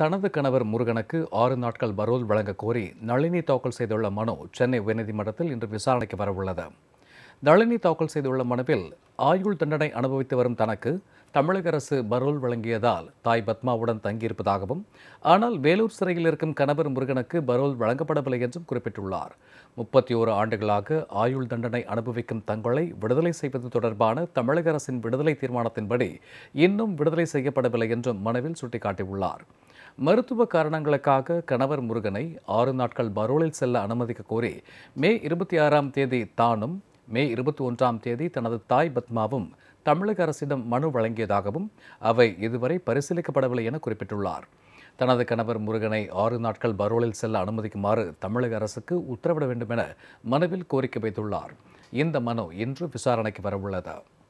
தனது கணவர் முருகனுக்கு ஆறு நாட்கள் பரோல் வழங்க கோரி நளினி தாக்கல் செய்துள்ள மனு சென்னை உயர்நீதிமன்றத்தில் இன்று விசாரணைக்கு வரவுள்ளது நளினி தாக்கல் செய்துள்ள மனுவில் ஆயுள் தண்டனை அனுபவித்து வரும் தனக்கு தமிழக அரசு பரோல் வழங்கியதால் தாய் பத்மாவுடன் தங்கியிருப்பதாகவும் ஆனால் வேலூர் சிறையில் இருக்கும் கணவர் முருகனுக்கு பரோல் வழங்கப்படவில்லை என்றும் குறிப்பிட்டுள்ளார் முப்பத்தி ஓரு ஆண்டுகளாக ஆயுள் தண்டனை அனுபவிக்கும் தங்களை விடுதலை செய்வது தொடர்பான தமிழக அரசின் விடுதலை தீர்மானத்தின்படி இன்னும் விடுதலை செய்யப்படவில்லை என்றும் மனுவில் சுட்டிக்காட்டியுள்ளார் மருத்துவ காரணங்களுக்காக கணவர் முருகனை ஆறு நாட்கள் பரோலில் செல்ல அனுமதிக்க கோரி மே இருபத்தி ஆறாம் தேதி தானும் மே இருபத்தி ஒன்றாம் தேதி தனது தாய் பத்மாவும் தமிழக அரசிடம் மனு வழங்கியதாகவும் அவை இதுவரை பரிசீலிக்கப்படவில்லை என குறிப்பிட்டுள்ளார் தனது கணவர் முருகனை ஆறு நாட்கள் பரோலில் செல்ல அனுமதிக்குமாறு தமிழக அரசுக்கு உத்தரவிட வேண்டும் என மனுவில் கோரிக்கை வைத்துள்ளார் இந்த மனு இன்று விசாரணைக்கு வரவுள்ளது